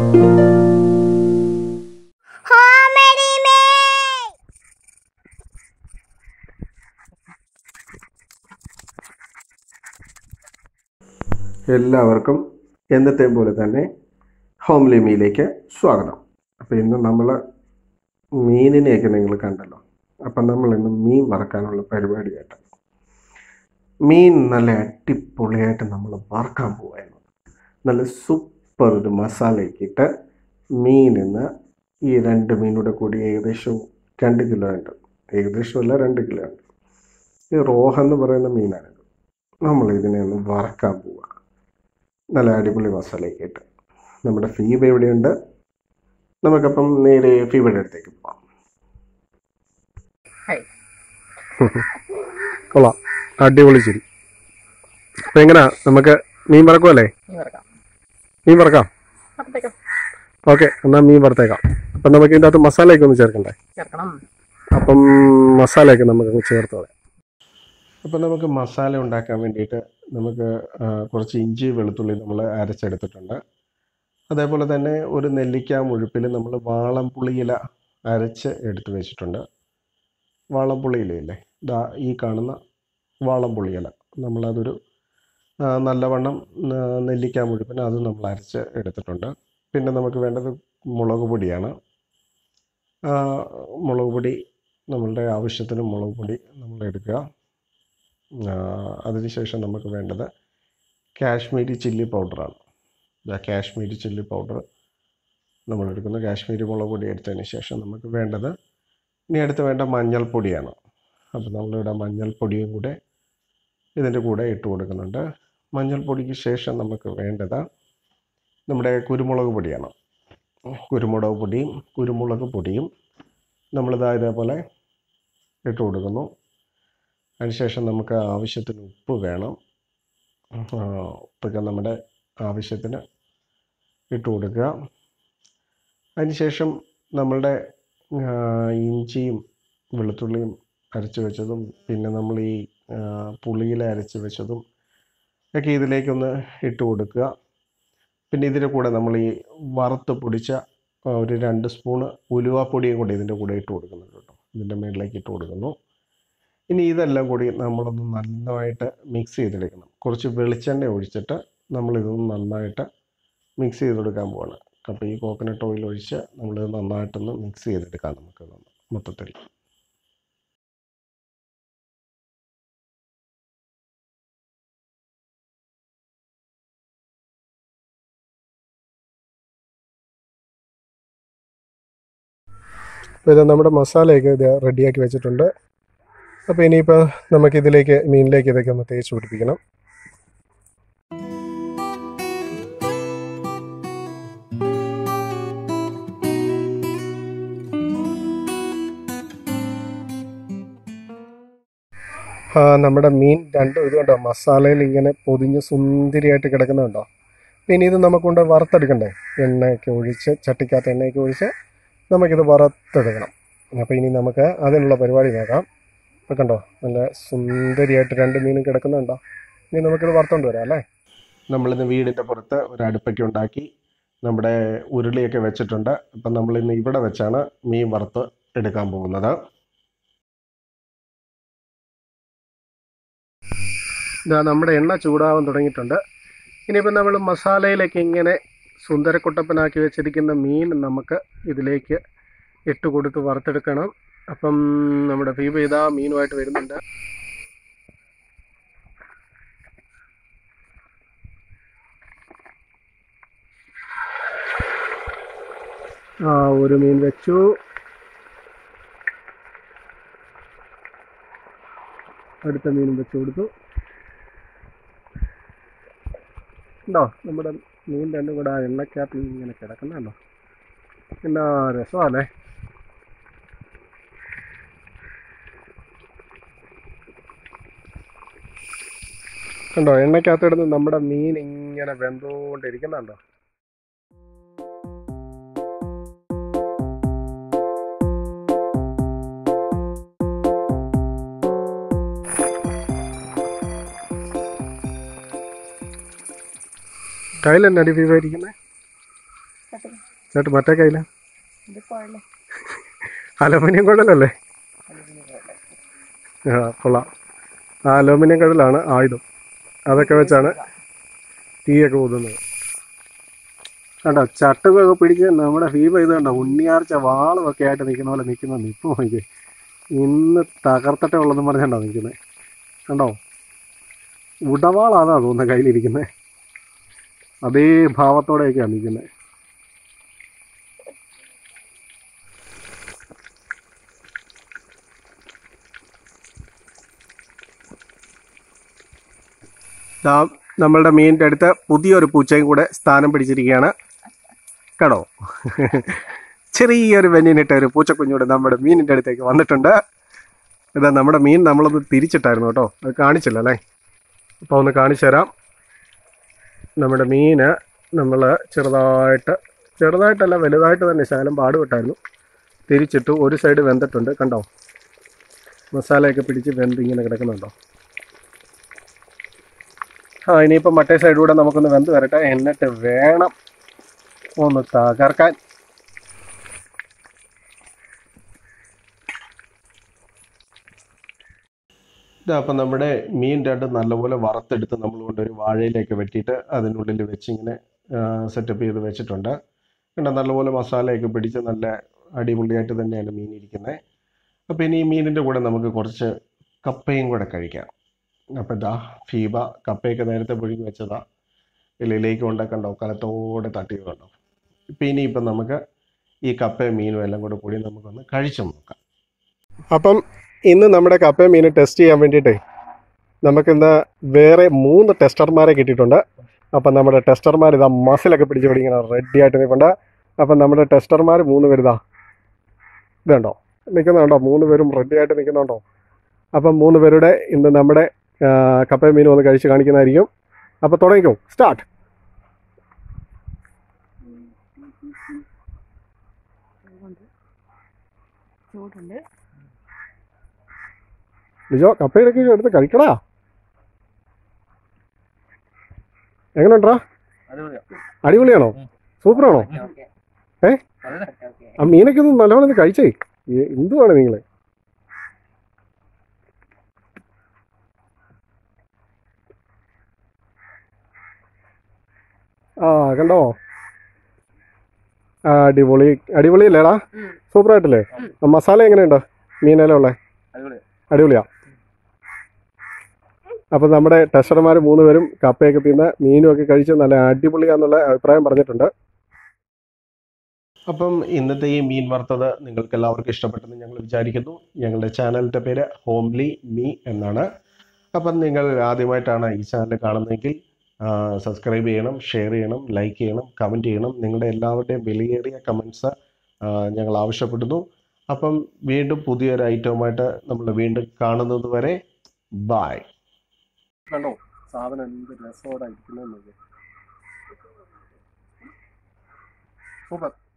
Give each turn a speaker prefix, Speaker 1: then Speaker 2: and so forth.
Speaker 1: Comedy Mix!
Speaker 2: എല്ലാവർക്കും എന്നത്തെയും പോലെ തന്നെ ഹോംലി മീയിലേക്ക് സ്വാഗതം അപ്പോൾ ഇന്ന് നമ്മൾ മീനിനെയൊക്കെ നിങ്ങൾ കണ്ടല്ലോ അപ്പം നമ്മൾ ഇന്ന് മീൻ വറക്കാനുള്ള പരിപാടിയായിട്ട് മീൻ നല്ല അടിപൊളിയായിട്ട് നമ്മൾ വറക്കാൻ പോവായിരുന്നു നല്ല സൂപ്പർ ഒരു മസാലയൊക്കെ ഇട്ട് മീൻ ഇന്ന് ഈ രണ്ട് മീനൂടെ കൂടി ഏകദേശം രണ്ട് കിലോ ഉണ്ട് ഏകദേശം അല്ല രണ്ട് കിലോ ഉണ്ട് ഈ റോഹ എന്ന് പറയുന്ന മീനാണിത് നമ്മൾ ഇതിനെ ഒന്ന് വറക്കാൻ പോവുക നല്ല അടിപൊളി മസാലയൊക്കെ ഇട്ട് നമ്മുടെ ഫീബ എവിടെയുണ്ട് നമുക്കപ്പം നേരെ ഫീബയുടെ അടുത്തേക്ക് പോവാം കൊള്ളാം അടിപൊളി ശരി അപ്പം എങ്ങനെയാ നമുക്ക് മീൻ വറക്കുമല്ലേ മീൻ വറക്കാം
Speaker 3: അപ്പത്തേക്കും
Speaker 2: ഓക്കെ എന്നാൽ മീൻ വറുത്തേക്കാം അപ്പം നമുക്ക് ഇതിൻ്റെ അകത്ത് മസാലയൊക്കെ ഒന്ന് ചേർക്കണ്ടേ
Speaker 3: ചേർക്കണം
Speaker 2: അപ്പം മസാലയൊക്കെ നമുക്ക് ചേർത്ത് കളയാം അപ്പം നമുക്ക് മസാല ഉണ്ടാക്കാൻ വേണ്ടിയിട്ട് നമുക്ക് ആ, കുറച്ച് ഇഞ്ചി വെളുത്തുള്ളി നമ്മൾ അരച്ചെടുത്തിട്ടുണ്ട് അതേപോലെ തന്നെ ഒരു നെല്ലിക്ക മുഴുപ്പിൽ നമ്മൾ വാളംപുളിയില അരച്ച് എടുത്ത് വെച്ചിട്ടുണ്ട് വാളംപുളിയിലയില്ലേ ദാ ഈ കാണുന്ന വാളംപുളിയില നമ്മളതൊരു ആ, നല്ലവണ്ണം ആ, നെല്ലിക്ക മുഴുപ്പിന് അത് നമ്മൾ അരച്ച് എടുത്തിട്ടുണ്ട് പിന്നെ നമുക്ക് വേണ്ടത് മുളക് പൊടിയാണ് ആ, മുളക് പൊടി നമ്മളുടെ ആവശ്യത്തിന് മുളക് പൊടി നമ്മൾ എടുക്കുക ആ, അതിനുശേഷം നമുക്ക് വേണ്ടത് കാശ്മീരി ചില്ലി പൗഡറാണ് ഇതാ കാശ്മീരി ചില്ലി പൗഡർ നമ്മൾ എടുക്കുന്ന കാശ്മീരി മുളക് പൊടി എടുത്തതിന് ശേഷം നമുക്ക് വേണ്ടത് ഇനി അടുത്ത് വേണ്ട മഞ്ഞൾപ്പൊടിയാണ് അപ്പോൾ നമ്മളിവിടെ മഞ്ഞൾപ്പൊടിയും കൂടെ ഇതിൻ്റെ കൂടെ ഇട്ട് കൊടുക്കുന്നുണ്ട് മഞ്ഞൾപ്പൊടിക്ക് ശേഷം നമുക്ക് വേണ്ടത് നമ്മുടെ കുരുമുളക് പൊടിയാണ് കുരുമുളക് പൊടിയും കുരുമുളക് പൊടിയും നമ്മളിതാ ഇതേപോലെ ഇട്ട് കൊടുക്കുന്നു അതിനുശേഷം നമുക്ക് ആവശ്യത്തിന് ഉപ്പ് വേണം ആ, ഉപ്പൊക്കെ നമ്മുടെ ആവശ്യത്തിന് ഇട്ട് കൊടുക്കുക അതിനുശേഷം നമ്മളുടെ ആ, ഇഞ്ചിയും വെളുത്തുള്ളിയും അരച്ച് വെച്ചതും പിന്നെ നമ്മൾ ഈ ആ, പുളിയില അരച്ച് വെച്ചതും ഒക്കെ ഇതിലേക്കൊന്ന് ഇട്ട് കൊടുക്കുക പിന്നെ ഇതിൻ്റെ കൂടെ നമ്മൾ ഈ വറുത്ത് പൊടിച്ച ആ, ഒരു രണ്ട് സ്പൂണ് ഉലുവാപ്പൊടിയും കൂടി ഇതിൻ്റെ കൂടെ ഇട്ട് കൊടുക്കുന്നുണ്ട് കേട്ടോ ഇതിൻ്റെ മുകളിലേക്ക് ഇട്ട് കൊടുക്കുന്നു ഇനി ഇതെല്ലാം കൂടി നമ്മളൊന്ന് നന്നായിട്ട് മിക്സ് ചെയ്തെടുക്കണം കുറച്ച് വെളിച്ചെണ്ണ ഒഴിച്ചിട്ട് നമ്മളിതൊന്ന് നന്നായിട്ട് മിക്സ് ചെയ്തെടുക്കാൻ പോവാണ് അപ്പോൾ ഈ കോക്കനട്ട് ഓയിൽ ഒഴിച്ച് നമ്മളിത് നന്നായിട്ടൊന്ന് മിക്സ് ചെയ്തെടുക്കാം നമുക്ക് മൊത്തത്തിൽ അപ്പോൾ ഇത് നമ്മുടെ മസാലയൊക്കെ ഇത് റെഡിയാക്കി വെച്ചിട്ടുണ്ട് അപ്പോൾ ഇനിയിപ്പോൾ നമുക്കിതിലേക്ക് മീനിലേക്ക് ഇതൊക്കെ ഒന്ന് തേച്ച് പിടിപ്പിക്കണം ആ നമ്മുടെ മീൻ രണ്ടും ഇത് കണ്ടോ മസാലയിൽ ഇങ്ങനെ പൊതിഞ്ഞ് സുന്ദരിയായിട്ട് കിടക്കുന്നുണ്ടോ പിന്നെ ഇത് നമുക്കൊണ്ട് വറുത്തെടുക്കണ്ടേ എണ്ണയൊക്കെ ഒഴിച്ച് ചട്ടിക്കകത്ത് എണ്ണയൊക്കെ ഒഴിച്ച് നമുക്കിത് വറുത്തെടുക്കണം അപ്പോൾ ഇനി നമുക്ക് അതിനുള്ള പരിപാടി നോക്കാം ഇപ്പം കണ്ടോ നല്ല സുന്ദരിയായിട്ട് രണ്ട് മീനും കിടക്കുന്നുണ്ടോ ഇനി നമുക്കിത് വറുത്തോണ്ട് വരാം അല്ലേ നമ്മളിന്ന് വീടിൻ്റെ പുറത്ത് ഒരു അടുപ്പൊക്കെ ഉണ്ടാക്കി നമ്മുടെ ഉരുളിയൊക്കെ വെച്ചിട്ടുണ്ട് അപ്പം നമ്മളിന്ന് ഇവിടെ വെച്ചാണ് മീൻ വറുത്ത് എടുക്കാൻ പോകുന്നത് ഇതാ നമ്മുടെ എണ്ണ ചൂടാവാൻ തുടങ്ങിയിട്ടുണ്ട് ഇനിയിപ്പോൾ നമ്മൾ മസാലയിലേക്ക് ഇങ്ങനെ സുന്ദരക്കുട്ടപ്പനാക്കി വെച്ചിരിക്കുന്ന മീൻ നമുക്ക് ഇതിലേക്ക് ഇട്ട് കൊടുത്ത് വറുത്തെടുക്കണം അപ്പം നമ്മുടെ ഫീബ ഇതാ മീനുമായിട്ട് വരുന്നുണ്ട് ആ ഒരു മീൻ വെച്ചു അടുത്ത മീനും വെച്ചു കൊടുത്തു ഉണ്ടോ നമ്മുടെ മീൻ രണ്ടും കൂടെ ആ എണ്ണക്കകത്ത് ഇങ്ങനെ കിടക്കുന്നുണ്ടോ എന്നാ രസമല്ലേ കണ്ടോ എണ്ണക്കകത്ത് ഇടുന്ന് നമ്മുടെ മീൻ ഇങ്ങനെ വെന്തുകൊണ്ടിരിക്കുന്നുണ്ടോ കയ്യിലെന്നെ അടി ഫീവായിരിക്കുന്നത് എന്നിട്ട് മറ്റേ കയ്യില
Speaker 1: ഇത് കുഴല്
Speaker 2: അലുമിനിയം കുഴലല്ലേ ആ കൊള്ളാം ആ അലുമിനിയം കുഴലാണ് ആയുധം അതൊക്കെ വെച്ചാണ് തീയൊക്കെ ഊതുന്നത് കണ്ടോ ചട്ടുകൊക്കെ പിടിച്ച് നമ്മുടെ ഫീബ ഇത് കണ്ടോ ഉണ്ണിയാർച്ച വാളുമൊക്കെ ആയിട്ട് നിൽക്കുന്ന പോലെ നിൽക്കുന്ന നിപ്പ് നോക്കി ഇന്ന് തകർത്തട്ടെ ഉള്ളതെന്ന് പറഞ്ഞാണ്ടോ നിൽക്കുന്നത് കണ്ടോ ഉടവാളാന്നാ തോന്നുന്നത് കയ്യിലിരിക്കുന്നത് അതേ ഭാവത്തോടെയൊക്കെയാണ് നിൽക്കുന്നത് ദാ നമ്മളുടെ മീനിൻ്റെ അടുത്ത് പുതിയൊരു പൂച്ചയും കൂടെ സ്ഥാനം പിടിച്ചിരിക്കുകയാണ് കേട്ടോ ചെറിയൊരു വെന്നിനിട്ട ഒരു പൂച്ചക്കുഞ്ഞൂടെ നമ്മുടെ മീനിൻ്റെ അടുത്തേക്ക് വന്നിട്ടുണ്ട് ഇതാ നമ്മുടെ മീൻ നമ്മളൊന്ന് തിരിച്ചിട്ടായിരുന്നു കേട്ടോ അത് കാണിച്ചില്ല അല്ലേ അപ്പോൾ ഒന്ന് കാണിച്ചു തരാം നമ്മുടെ മീന് നമ്മൾ ചെറുതായിട്ട് ചെറുതായിട്ടല്ല വലുതായിട്ട് തന്നെ ശകലം പാടുപെട്ടായിരുന്നു തിരിച്ചിട്ടു ഒരു സൈഡ് വെന്തിട്ടുണ്ട് കണ്ടോ മസാലയൊക്കെ പിടിച്ച് വെന്ത് ഇങ്ങനെ കിടക്കുന്നുണ്ടോ ആ ഇനിയിപ്പം മറ്റേ സൈഡിലൂടെ നമുക്കൊന്ന് വെന്ത് വരട്ടെ എന്നിട്ട് വേണം ഒന്ന് തകർക്കാൻ ഇതാ അപ്പം നമ്മുടെ മീൻ രണ്ടും നല്ലപോലെ വറുത്തെടുത്ത് നമ്മൾ കൊണ്ടൊരു വാഴയിലേക്ക് വെട്ടിയിട്ട് അതിനുള്ളിൽ വെച്ചിങ്ങനെ സെറ്റപ്പ് ചെയ്ത് വെച്ചിട്ടുണ്ട് കണ്ടോ നല്ലപോലെ മസാലയൊക്കെ പിടിച്ച് നല്ല അടിപൊളിയായിട്ട് തന്നെയാണ് മീൻ ഇരിക്കുന്നത് അപ്പോൾ ഇനി ഈ മീനിൻ്റെ കൂടെ നമുക്ക് കുറച്ച് കപ്പയും കൂടെ കഴിക്കാം അപ്പം ഇതാ ഫീബ കപ്പയൊക്കെ നേരത്തെ പുഴുങ്ങി വെച്ചതാ ഇലയിലേക്ക് കൊണ്ടൊക്കെ കലത്തോടെ തട്ടി കണ്ടോ ഇപ്പം ഇനിയിപ്പം നമുക്ക് ഈ കപ്പയും മീനും എല്ലാം കൂടെ കൂടി നമുക്കൊന്ന് കഴിച്ചു നോക്കാം അപ്പം ഇന്ന് നമ്മുടെ കപ്പയും മീനും ടെസ്റ്റ് ചെയ്യാൻ വേണ്ടിയിട്ടേ നമുക്കിന്ന് വേറെ മൂന്ന് ടെസ്റ്റർമാരെ കിട്ടിയിട്ടുണ്ട് അപ്പം നമ്മുടെ ടെസ്റ്റർമാർ ഇതാ മസിലൊക്കെ പിടിച്ച് പിടിക്കണം റെഡി ആയിട്ട് നിൽപ്പുണ്ട് അപ്പം നമ്മുടെ ടെസ്റ്റർമാർ മൂന്ന് പേരിതാ ഇതുണ്ടോ നിൽക്കുന്നുണ്ടോ മൂന്ന് പേരും റെഡി ആയിട്ട് നിൽക്കുന്നുണ്ടോ അപ്പം മൂന്ന് പേരുടെ ഇന്ന് നമ്മുടെ ആ, കപ്പയും മീനും ഒന്ന് കഴിച്ച് കാണിക്കുന്നതായിരിക്കും അപ്പോൾ തുടങ്ങിക്കോ സ്റ്റാർട്ട്
Speaker 1: ചൂടുണ്ട് ചൂടുണ്ട്
Speaker 2: ലിജോ കപ്പയിലൊക്കെ എടുത്ത് കഴിക്കടാ എങ്ങനെയുണ്ടാ അടിപൊളിയാണോ സൂപ്പറാണോ ഏ? ആ മീനൊക്കെ ഒന്ന് നല്ലോണം ഒന്ന് കഴിച്ചേ ഏ, എന്തുവാണ് നിങ്ങള് ആ കണ്ടോ ആ അടിപൊളി അടിപൊളിയല്ലേടാ
Speaker 1: ഉം.
Speaker 2: സൂപ്പറായിട്ടില്ലേ ആ, മസാല എങ്ങനെയുണ്ട് മീനെല്ലാം ഉള്ളേ അടിപൊളിയാ അപ്പൊ നമ്മുടെ ടെസ്റ്റർമാർ മൂന്ന് പേരും കപ്പയൊക്കെ തിന്ന് മീനും ഒക്കെ കഴിച്ച് നല്ല അടിപൊളിയാന്നുള്ള അഭിപ്രായം പറഞ്ഞിട്ടുണ്ട് അപ്പം ഇന്നത്തെ ഈ മീൻ വറുത്തത് നിങ്ങൾക്ക് എല്ലാവർക്കും ഇഷ്ടപ്പെട്ടെന്ന് ഞങ്ങൾ വിചാരിക്കുന്നു ഞങ്ങളുടെ ചാനലിൻ്റെ പേര് ഹോംലി മീ എന്നാണ് അപ്പം നിങ്ങൾ ആദ്യമായിട്ടാണ് ഈ ചാനൽ കാണുന്നതെങ്കിൽ സബ്സ്ക്രൈബ് ചെയ്യണം ഷെയർ ചെയ്യണം ലൈക്ക് ചെയ്യണം കമൻറ്റ് ചെയ്യണം നിങ്ങളുടെ എല്ലാവരുടെയും വിലയേറിയ കമൻസ് ഞങ്ങൾ ആവശ്യപ്പെടുന്നു അപ്പം വീണ്ടും പുതിയൊരു ഐറ്റവുമായിട്ട് നമ്മൾ വീണ്ടും കാണുന്നത് വരെ ബായ് കണ്ടോ സാധനം എന്ത് രസോടായിരിക്കുന്നു സൂപ്പർ